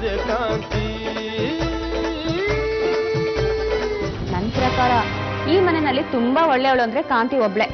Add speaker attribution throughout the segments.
Speaker 1: ಸೂರ್ಯಕಾಂತಿ
Speaker 2: ನನ್ನ ಪ್ರಕಾರ ಈ ಮನೆಯಲ್ಲಿ ತುಂಬಾ ಒಳ್ಳೆಯವಳು ಅಂದ್ರೆ ಕಾಂತಿ ಒಬ್ಳೆ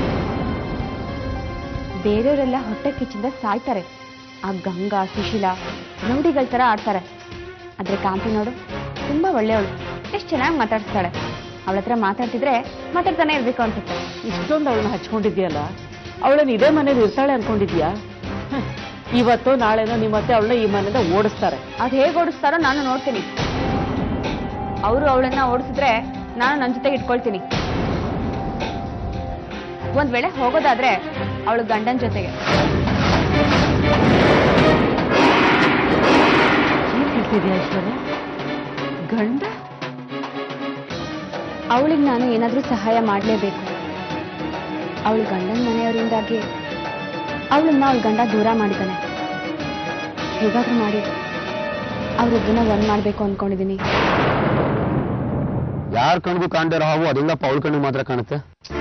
Speaker 2: ಬೇರೆಯವರೆಲ್ಲ ಹೊಟ್ಟೆ ಕಿಚ್ಚಿಂದ ಸಾಯ್ತಾರೆ ಆ ಗಂಗಾ ಸುಶೀಲಾ ರೌಡಿಗಳ ತರ ಆಡ್ತಾರೆ ಆದ್ರೆ ಕಾಂತಿ ನೋಡು ತುಂಬಾ ಒಳ್ಳೆಯವಳು ಎಷ್ಟು ಚೆನ್ನಾಗಿ ಮಾತಾಡ್ಸ್ತಾಳೆ ಅವಳ ಹತ್ರ ಮಾತಾಡ್ತಿದ್ರೆ ಮಾತಾಡ್ತಾನೆ ಇರ್ಬೇಕು ಅನ್ಸುತ್ತೆ
Speaker 3: ಇಷ್ಟೊಂದು ಅವಳನ್ನ ಹಚ್ಕೊಂಡಿದ್ಯಲ್ಲ ಅವಳನ್ನ ಇದೇ ಮನೇಲಿ ಇರ್ತಾಳೆ ಅನ್ಕೊಂಡಿದ್ಯಾ ಹ, ಇವತ್ತು ನಾಳೆನೋ ನಿಮ್ಮತ್ತೆ ಅವಳನ್ನ ಈ ಮನೆಯಿಂದ ಓಡಿಸ್ತಾರೆ
Speaker 2: ಅದ್ ಹೇಗೆ ಓಡಿಸ್ತಾರೋ ನಾನು ನೋಡ್ತೀನಿ ಅವರು ಅವಳನ್ನ ಓಡಿಸಿದ್ರೆ ನಾನು ನನ್ನ ಜೊತೆಗೆ ಇಟ್ಕೊಳ್ತೀನಿ ಒಂದ್ ವೇಳೆ ಹೋಗೋದಾದ್ರೆ ಅವಳು ಗಂಡನ ಜೊತೆಗೆ
Speaker 3: ಏನ್ ಹೇಳ್ತಿದ್ಯಾ ಐಶ್ವರ್ಯ ಗಂಡ
Speaker 2: ಅವಳಿಗೆ ನಾನು ಏನಾದ್ರೂ ಸಹಾಯ ಮಾಡಲೇಬೇಕು ಅವಳು ಗಂಡನ ಮನೆಯವರಿಂದಾಗಿ ಅವಳನ್ನ ಅವಳ ಗಂಡ ದೂರ ಮಾಡಿದ್ದಾನೆ ಹೇಗಾದ್ರೂ ಮಾಡಿ ಅವ್ರಿಬ್ಬರನ್ನ ಒಂದ್ ಮಾಡ್ಬೇಕು ಅನ್ಕೊಂಡಿದೀನಿ
Speaker 4: ಯಾರ ಕಣ್ಗೂ ಕಾಣದೇ ಇರೋ ಹಾವು ಅದೆಲ್ಲಪ್ಪ ಅವಳ ಕಣ್ಣಿಗೆ ಮಾತ್ರ ಕಾಣುತ್ತೆ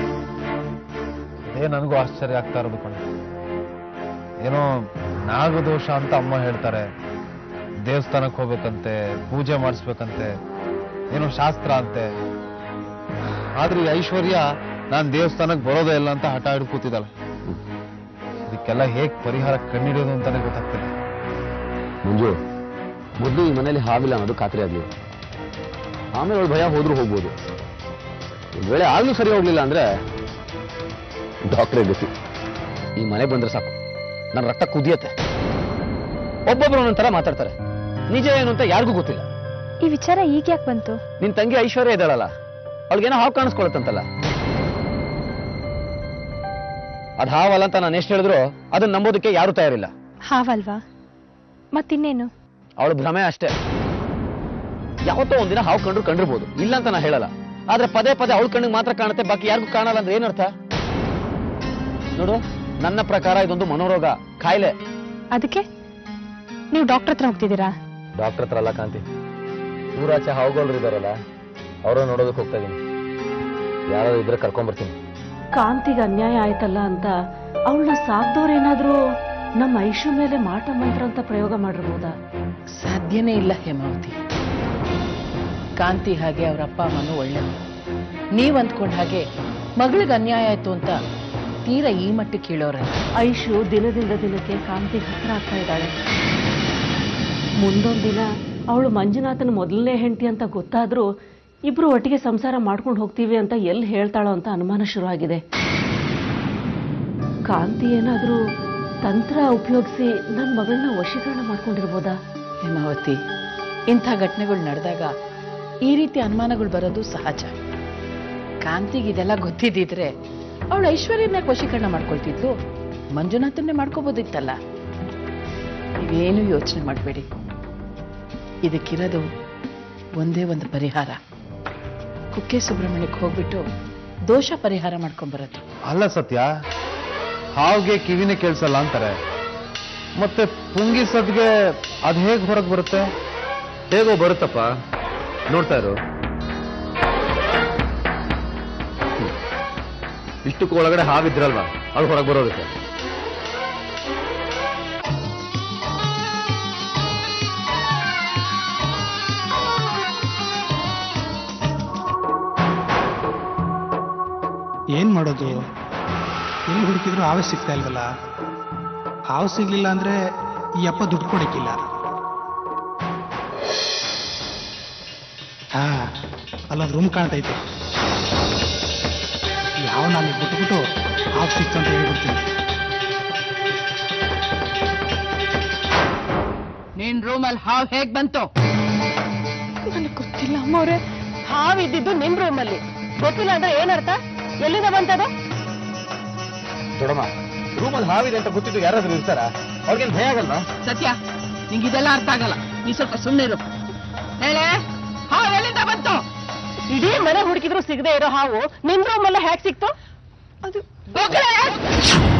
Speaker 5: ಅದೇ ನನಗೂ ಆಶ್ಚರ್ಯ ಆಗ್ತಾ ಇರೋದು ಕಣ ಏನೋ ನಾಗದೋಷ ಅಂತ ಅಮ್ಮ ಹೇಳ್ತಾರೆ ದೇವಸ್ಥಾನಕ್ಕೆ ಹೋಗ್ಬೇಕಂತೆ ಪೂಜೆ ಮಾಡಿಸ್ಬೇಕಂತೆ ಏನೋ ಶಾಸ್ತ್ರ ಅಂತೆ ಆದ್ರೆ ಈ ಐಶ್ವರ್ಯ ನಾನ್ ದೇವಸ್ಥಾನಕ್ಕೆ ಬರೋದೇ ಇಲ್ಲ ಅಂತ ಹಠ ಹಿಡಿದು ಕೂತಿದ್ದಾಳೆ ಇದಕ್ಕೆಲ್ಲ ಹೇಗ್ ಪರಿಹಾರ ಕಂಡಿಡಿಯೋದು ಅಂತಾನೆ ಗೊತ್ತಾಗ್ತಿಲ್ಲ
Speaker 4: ಮಂಜು ಮೊದಲು ಈ ಮನೇಲಿ ಹಾವಿಲ್ಲ ಅನ್ನೋದು ಖಾತ್ರಿ ಆಗ್ಲಿ ಆಮೇಲೆ ಅವಳು ಭಯ ಹೋದ್ರೂ ಹೋಗ್ಬೋದು ಒಂದ್ ವೇಳೆ ಆಗ್ಲೂ ಸರಿ ಹೋಗ್ಲಿಲ್ಲ ಅಂದ್ರೆ ಡಾಕ್ಟ್ರೇ ಗತಿ ಈ ಮನೆ ಬಂದ್ರೆ ಸಾಕು ನನ್ನ ರಕ್ತ ಕುದಿಯತ್ತೆ ಒಬ್ಬೊಬ್ರು ಒಂದೊಂದ್ ತರ ಮಾತಾಡ್ತಾರೆ ನಿಜ ಏನು ಅಂತ ಯಾರಿಗೂ ಗೊತ್ತಿಲ್ಲ
Speaker 2: ಈ ವಿಚಾರ ಈಗ ಯಾಕೆ ಬಂತು
Speaker 4: ನಿನ್ ತಂಗಿ ಐಶ್ವರ್ಯ ಇದ್ದಾಳಲ್ಲ ಅವಳಿಗೇನೋ ಹಾವು ಕಾಣಿಸ್ಕೊಳತ್ತಂತಲ್ಲ ಅದ್ ಹಾವಲ್ಲ ಅಂತ ನಾನು ಎಷ್ಟು ಹೇಳಿದ್ರು ಅದನ್ನ ನಂಬೋದಕ್ಕೆ ಯಾರು ತಯಾರಿಲ್ಲ
Speaker 2: ಹಾವಲ್ವಾ ಮತ್ತಿನ್ನೇನು
Speaker 4: ಅವಳ ಭ್ರಮೆ ಅಷ್ಟೇ ಯಾವತ್ತೋ ಒಂದಿನ ಹಾವು ಕಂಡ್ರು ಕಂಡಿರ್ಬೋದು ಇಲ್ಲ ಅಂತ ನಾ ಹೇಳಲ್ಲ ಆದ್ರೆ ಪದೇ ಪದೇ ಅವಳ ಕಣ್ಣಿಗೆ ಮಾತ್ರ ಕಾಣುತ್ತೆ ಬಾಕಿ ಯಾರಿಗೂ ಕಾಣಲ್ಲ ಅಂದ್ರೆ ಏನರ್ಥ ನೋಡು ನನ್ನ ಪ್ರಕಾರ ಇದೊಂದು ಮನೋರೋಗ ಕಾಯಿಲೆ
Speaker 2: ಅದಕ್ಕೆ ನೀವು ಡಾಕ್ಟರ್ ಹತ್ರ ಹೋಗ್ತಿದ್ದೀರಾ
Speaker 4: ಡಾಕ್ಟರ್ ಹತ್ರ ಅಲ್ಲ ಕಾಂತಿ ಊರಾಚೆ ಹಾವುಗಳು ಇದಾರಲ್ಲ ಅವರ ನೋಡೋದಕ್ಕೆ ಹೋಗ್ತಾ ಇದೀನಿ ಯಾರಾದ್ರೂ ಇದ್ರೆ ಕರ್ಕೊಂಡ್ಬರ್ತೀನಿ
Speaker 3: ಕಾಂತಿಗೆ ಅನ್ಯಾಯ ಆಯ್ತಲ್ಲ ಅಂತ ಅವಳನ್ನ ಸಾಕ್ದವ್ರೇನಾದ್ರೂ ನಮ್ಮ ಐಶು ಮೇಲೆ ಮಾಟ ಮಂತ್ರ ಅಂತ ಪ್ರಯೋಗ ಮಾಡಿರ್ಬೋದಾ
Speaker 6: ಸಾಧ್ಯನೇ ಇಲ್ಲ ಹೇಮಾವತಿ ಕಾಂತಿ ಹಾಗೆ ಅವ್ರ ಅಪ್ಪ ಅಮ್ಮನೂ ಒಳ್ಳೆಯವರು ನೀವ್ ಅಂದ್ಕೊಂಡ ಹಾಗೆ ಮಗಳಿಗೆ ಅನ್ಯಾಯ ಆಯ್ತು ಅಂತ ತೀರಾ ಈ ಮಟ್ಟಕ್ಕೆ ಕೀಳೋರಲ್ಲ
Speaker 3: ಐಶು ದಿನದಿಂದ ದಿನಕ್ಕೆ ಕಾಂತಿಗೆ ಹತ್ರ ಆಗ್ತಾ ಇದ್ದಾಳೆ ಮುಂದೊಂದ್ ದಿನ ಅವಳು ಮಂಜುನಾಥನ ಮೊದಲನೇ ಹೆಂಡತಿ ಅಂತ ಗೊತ್ತಾದ್ರೂ ಇಬ್ರು ಒಟ್ಟಿಗೆ ಸಂಸಾರ ಮಾಡ್ಕೊಂಡು ಹೋಗ್ತೀವಿ ಅಂತ ಎಲ್ಲಿ ಹೇಳ್ತಾಳೋ ಅಂತ ಅನುಮಾನ ಶುರುವಾಗಿದೆ ಕಾಂತಿ ಏನಾದ್ರೂ ತಂತ್ರ ಉಪಯೋಗಿಸಿ ನನ್ನ ಮಗಳನ್ನ ವಶೀಕರಣ ಮಾಡ್ಕೊಂಡಿರ್ಬೋದಾ
Speaker 6: ಹೇಮಾವತಿ ಇಂಥ ಘಟನೆಗಳು ನಡೆದಾಗ ಈ ರೀತಿ ಅನುಮಾನಗಳು ಬರೋದು ಸಹಜ ಕಾಂತಿಗೆ ಇದೆಲ್ಲ ಗೊತ್ತಿದ್ದಿದ್ರೆ ಅವಳು ಐಶ್ವರ್ಯನ ವಶೀಕರಣ ಮಾಡ್ಕೊಳ್ತಿದ್ಲು ಮಂಜುನಾಥನ್ನೇ ಮಾಡ್ಕೋಬೋದಿತ್ತಲ್ಲ ನೀವೇನು ಯೋಚನೆ ಮಾಡಬೇಡಿ ಇದಕ್ಕಿರೋದು ಒಂದೇ ಒಂದು ಪರಿಹಾರ ಕುಕ್ಕೆ ಸುಬ್ರಹ್ಮಣ್ಯಕ್ಕೆ ಹೋಗ್ಬಿಟ್ಟು ದೋಷ ಪರಿಹಾರ ಮಾಡ್ಕೊಂಬರೋದು
Speaker 5: ಅಲ್ಲ ಸತ್ಯ ಹಾವ್ಗೆ ಕಿವಿನೇ ಕೇಳಿಸಲ್ಲ ಅಂತಾರೆ ಮತ್ತೆ ಪುಂಗಿ ಸದ್ಗೆ ಅದ್ ಹೇಗ್ ಹೊರಗೆ ಬರುತ್ತೆ
Speaker 4: ಹೇಗೋ ಬರುತ್ತಪ್ಪ ನೋಡ್ತಾ ಇರು ಹ್ಮ್. ಇಷ್ಟಕ್ಕೂ ಒಳಗಡೆ ಹಾವಿದ್ರಲ್ವಾ ಅದು ಹೊರಗೆ ಬರೋದಕ್ಕೆ
Speaker 7: ಏನ್ ಮಾಡೋದು ಎಲ್ಲಿ ಹುಡುಕಿದ್ರು ಹಾವೇ ಸಿಗ್ತಾ ಇಲ್ವಲ್ಲ ಹಾವು ಸಿಗ್ಲಿಲ್ಲ ಅಂದ್ರೆ ಈ ಅಪ್ಪ ದುಡ್ಡು ಕೊಡಕ್ಕಿಲ್ಲ ಹಾ ಅಲ್ಲೊಂದು ರೂಮ್ ಕಾಣ್ತೈತೆ ಯಾವ ನಾನು ಬಿಟ್ಬಿಟ್ಟು ಹಾವು ಸಿಕ್ತು ಅಂತ ಹೇಳ್ಬಿಡ್ತೀನಿ
Speaker 6: ನಿನ್ ರೂಮಲ್ಲಿ ಹಾವು ಹೇಗ್ ಬಂತು
Speaker 2: ನನಗೆ ಗೊತ್ತಿಲ್ಲ ಅಮ್ಮವ್ರೆ
Speaker 3: ಹಾವಿದ್ದಿದ್ದು ನಿಮ್ ರೂಮಲ್ಲಿ ಗೊತ್ತಿಲ್ಲ ಅಂದ್ರೆ ಏನರ್ಥ ಎಲ್ಲಿಂದ ಬಂತದು
Speaker 4: ದೊಡಮ್ಮ ರೂಮಲ್ಲಿ ಹಾವಿದೆ ಅಂತ ಗೊತ್ತಿದ್ದು ಯಾರಾದ್ರೂ ಇರ್ತಾರ ಅವ್ರಿಗೇನು ಭಯ ಆಗಲ್ವಾ
Speaker 6: ಸತ್ಯ ನಿಂಗೆ ಇದೆಲ್ಲ ಅರ್ಥ ಆಗಲ್ಲ ನೀ ಸ್ವಲ್ಪ ಸುಮ್ಮನೆ ಇರು ಹೇಳೆ ಹಾವು ಎಲ್ಲಿಂದ ಬಂತು
Speaker 3: ಇಡೀ ಮನೆ ಹುಡುಕಿದ್ರು ಸಿಗದೆ ಇರೋ ಹಾವು ನಿಮ್ ರೂಮಲ್ಲೇ ಹ್ಯಾಕ್ ಸಿಕ್ತು
Speaker 6: ಹೋಗ್ಲೇ